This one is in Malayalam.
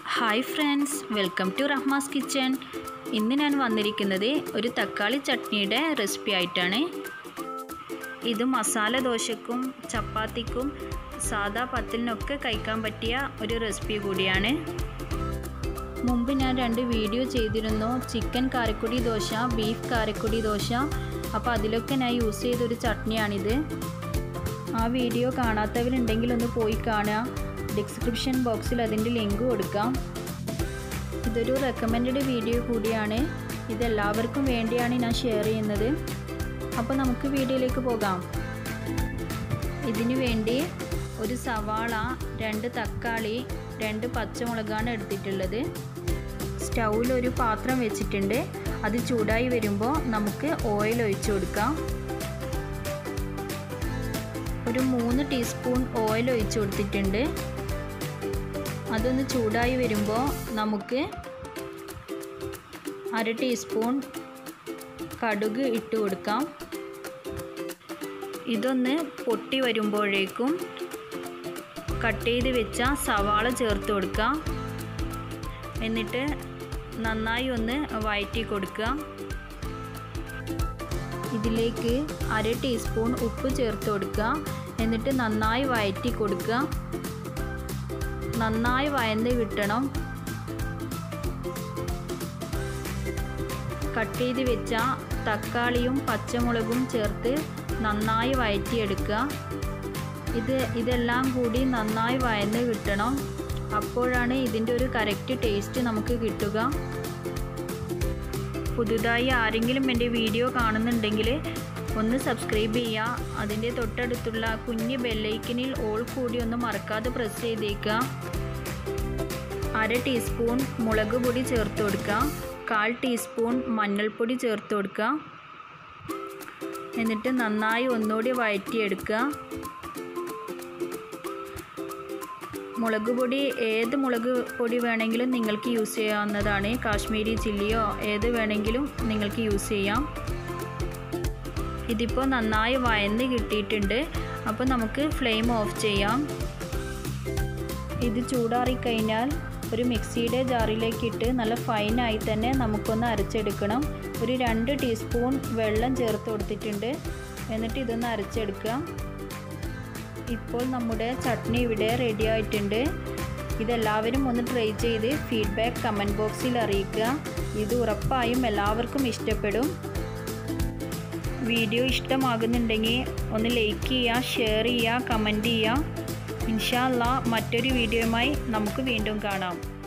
hi friends welcome to Rahma's kitchen ഇന്ന് ഞാൻ വന്നിരിക്കുന്നത് ഒരു തക്കാളി ചട്നിയുടെ റെസിപ്പി ആയിട്ടാണ് ഇത് മസാല ദോശക്കും ചപ്പാത്തിക്കും സാദാ പത്തലിനൊക്കെ കഴിക്കാൻ പറ്റിയ ഒരു റെസിപ്പി കൂടിയാണ് മുമ്പ് ഞാൻ രണ്ട് വീഡിയോ ചെയ്തിരുന്നു ചിക്കൻ കാരക്കുടി ദോശ ബീഫ് കാരക്കുടി ദോശ അപ്പോൾ അതിലൊക്കെ ഞാൻ യൂസ് ചെയ്തൊരു ചട്നിയാണിത് ആ വീഡിയോ കാണാത്തവരുണ്ടെങ്കിൽ ഒന്ന് പോയി കാണുക ഡിസ്ക്രിപ്ഷൻ ബോക്സിൽ അതിൻ്റെ ലിങ്ക് കൊടുക്കാം ഇതൊരു റെക്കമെൻഡ് വീഡിയോ കൂടിയാണ് ഇതെല്ലാവർക്കും വേണ്ടിയാണ് ഞാൻ ഷെയർ ചെയ്യുന്നത് അപ്പോൾ നമുക്ക് വീഡിയോയിലേക്ക് പോകാം ഇതിനു വേണ്ടി ഒരു സവാള രണ്ട് തക്കാളി രണ്ട് പച്ചമുളകാണ് എടുത്തിട്ടുള്ളത് സ്റ്റൗവിൽ ഒരു പാത്രം വെച്ചിട്ടുണ്ട് അത് ചൂടായി വരുമ്പോൾ നമുക്ക് ഓയിൽ ഒഴിച്ചു കൊടുക്കാം ഒരു മൂന്ന് ടീസ്പൂൺ ഓയിൽ ഒഴിച്ചു കൊടുത്തിട്ടുണ്ട് അതൊന്ന് ചൂടായി വരുമ്പോൾ നമുക്ക് അര ടീസ്പൂൺ കടുക് ഇട്ട് കൊടുക്കാം ഇതൊന്ന് പൊട്ടി വരുമ്പോഴേക്കും കട്ട് ചെയ്ത് വെച്ച സവാള ചേർത്ത് കൊടുക്കാം എന്നിട്ട് നന്നായി ഒന്ന് വഴറ്റി കൊടുക്കുക ഇതിലേക്ക് അര ടീസ്പൂൺ ഉപ്പ് ചേർത്ത് കൊടുക്കുക എന്നിട്ട് നന്നായി വഴറ്റി കൊടുക്കുക നന്നായി വയന്ന് കിട്ടണം കട്ട് ചെയ്ത് വെച്ച തക്കാളിയും പച്ചമുളകും ചേർത്ത് നന്നായി വഴറ്റിയെടുക്കുക ഇത് ഇതെല്ലാം കൂടി നന്നായി വയന്ന് കിട്ടണം അപ്പോഴാണ് ഇതിൻ്റെ ഒരു കറക്റ്റ് ടേസ്റ്റ് നമുക്ക് കിട്ടുക പുതുതായി ആരെങ്കിലും എൻ്റെ വീഡിയോ കാണുന്നുണ്ടെങ്കിൽ ഒന്ന് സബ്സ്ക്രൈബ് ചെയ്യുക അതിൻ്റെ തൊട്ടടുത്തുള്ള കുഞ്ഞ് ബെല്ലൈക്കനിൽ ഓൾ കൂടി ഒന്ന് മറക്കാതെ പ്രസ് ചെയ്തേക്കുക അര ടീസ്പൂൺ മുളക് പൊടി ചേർത്ത് കൊടുക്കുക കാൽ ടീസ്പൂൺ മഞ്ഞൾപ്പൊടി ചേർത്ത് കൊടുക്കുക എന്നിട്ട് നന്നായി ഒന്നുകൂടി വഴറ്റിയെടുക്കുക മുളക് പൊടി ഏത് മുളക് പൊടി വേണമെങ്കിലും നിങ്ങൾക്ക് യൂസ് ചെയ്യാവുന്നതാണ് കാശ്മീരി ചില്ലിയോ ഏത് വേണമെങ്കിലും നിങ്ങൾക്ക് യൂസ് ചെയ്യാം ഇതിപ്പോൾ നന്നായി വയന്ന് കിട്ടിയിട്ടുണ്ട് അപ്പോൾ നമുക്ക് ഫ്ലെയിം ഓഫ് ചെയ്യാം ഇത് ചൂടാറിക്കഴിഞ്ഞാൽ ഒരു മിക്സിയുടെ ജാറിലേക്ക് ഇട്ട് നല്ല ഫൈനായി തന്നെ നമുക്കൊന്ന് അരച്ചെടുക്കണം ഒരു രണ്ട് ടീസ്പൂൺ വെള്ളം ചേർത്ത് കൊടുത്തിട്ടുണ്ട് എന്നിട്ട് ഇതൊന്ന് അരച്ചെടുക്കുക ഇപ്പോൾ നമ്മുടെ ചട്നി ഇവിടെ റെഡി ആയിട്ടുണ്ട് ഇതെല്ലാവരും ഒന്ന് ട്രൈ ചെയ്ത് ഫീഡ്ബാക്ക് കമൻറ്റ് ബോക്സിൽ അറിയിക്കുക ഇത് ഉറപ്പായും എല്ലാവർക്കും ഇഷ്ടപ്പെടും വീഡിയോ ഇഷ്ടമാകുന്നുണ്ടെങ്കിൽ ഒന്ന് ലൈക്ക് ചെയ്യുക ഷെയർ ചെയ്യുക കമൻറ്റ് ചെയ്യുക ഇൻഷാല്ല മറ്റൊരു വീഡിയോയുമായി നമുക്ക് വീണ്ടും കാണാം